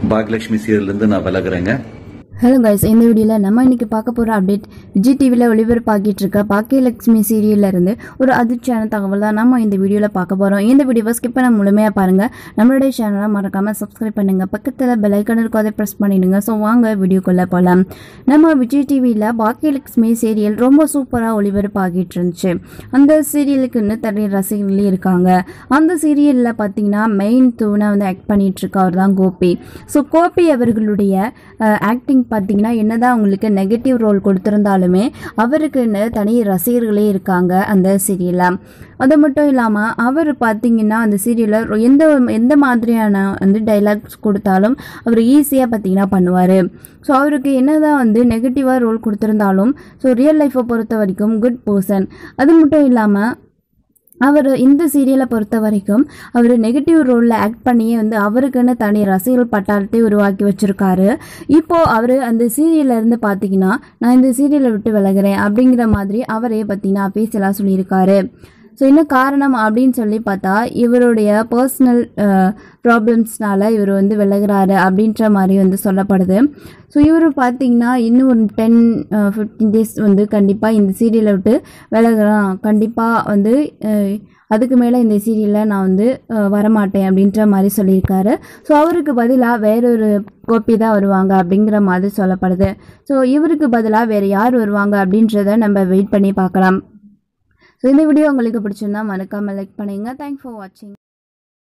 பாக்யலட்சுமி சீரியல்லேருந்து நான் விலகுறேங்க hello guys இந்த வீடியோவில் நம்ம இன்னைக்கு பார்க்க போகிற அப்டேட் விஜய் டிவியில் ஒளிபரப்பாகிட்டு இருக்க பாக்கியலட்சுமி சீரியல்ல இருந்து ஒரு அதிர்ச்சியான தகவல் தான் நம்ம இந்த வீடியோவில் பார்க்க போகிறோம் இந்த வீடியோவை ஸ்கிப் பண்ண முழுமையாக பாருங்கள் நம்மளுடைய சேனலை மறக்காமல் சப்ஸ்கிரைப் பண்ணுங்கள் பக்கத்தில் பெலைக்கன் இருக்கும் அதை ப்ரெஸ் பண்ணிடுங்க ஸோ வாங்க வீடியோக்குள்ளே போகலாம் நம்ம விஜய் டிவியில் பாக்கியலட்சுமி சீரியல் ரொம்ப சூப்பராக ஒளிபரப்பாகிட்டு இருந்துச்சு அந்த சீரியலுக்குன்னு தனி ரசிகர்களே இருக்காங்க அந்த சீரியலில் பார்த்தீங்கன்னா மெயின் தூணை வந்து ஆக்ட் பண்ணிட்டு இருக்கவர் தான் கோபி ஸோ கோபி அவர்களுடைய ஆக்டிங் பார்த்தீங்கன்னா என்னதான் அவங்களுக்கு நெகட்டிவ் ரோல் கொடுத்துருந்தாலுமே அவருக்குன்னு தனி ரசிகர்களே இருக்காங்க அந்த சீரியலில் அது மட்டும் இல்லாமல் அவர் பார்த்தீங்கன்னா அந்த சீரியலில் எந்த எந்த மாதிரியான வந்து டைலாக்ஸ் கொடுத்தாலும் அவர் ஈஸியாக பார்த்தீங்கன்னா பண்ணுவார் ஸோ அவருக்கு என்னதான் வந்து நெகட்டிவாக ரோல் கொடுத்துருந்தாலும் ஸோ ரியல் லைஃப்பை பொறுத்த வரைக்கும் குட் பர்சன் அது மட்டும் இல்லாமல் அவர் இந்த சீரியலை பொறுத்த வரைக்கும் அவர் நெகட்டிவ் ரோலில் ஆக்ட் பண்ணியே வந்து அவருக்குன்னு தனி ரசிகர்கள் பட்டாளத்தை உருவாக்கி வச்சிருக்காரு இப்போ அவர் அந்த சீரியல்ல இருந்து பார்த்தீங்கன்னா நான் இந்த சீரியலை விட்டு விலகுறேன் அப்படிங்கிற மாதிரி அவரே பார்த்தீங்கன்னா பேசலாம் சொல்லியிருக்காரு ஸோ என்ன காரணம் அப்படின்னு சொல்லி பார்த்தா இவருடைய பர்சனல் ப்ராப்ளம்ஸ்னால இவர் வந்து விலகுறாரு அப்படின்ற மாதிரி வந்து சொல்லப்படுது ஸோ இவர் பார்த்தீங்கன்னா இன்னும் ஒரு டென் ஃபிஃப்டீன் டேஸ் வந்து கண்டிப்பாக இந்த சீரியலை விட்டு விலகுறான் கண்டிப்பாக வந்து அஹ், அதுக்கு மேலே இந்த சீரியலில் நான் வந்து அஹ், வரமாட்டேன் அப்படின்ற மாதிரி சொல்லியிருக்காரு ஸோ அவருக்கு பதிலாக வேறொரு கோப்பி தான் வருவாங்க அப்படிங்கிற மாதிரி சொல்லப்படுது ஸோ இவருக்கு பதிலாக வேறு யார் வருவாங்க அப்படின்றத நம்ம வெயிட் பண்ணி பார்க்கலாம் ஸோ இந்த வீடியோ உங்களுக்கு பிடிச்சிருந்தா மறக்காமல் லைக் பண்ணுங்க தேங்க்ஸ் ஃபார் வாட்சிங்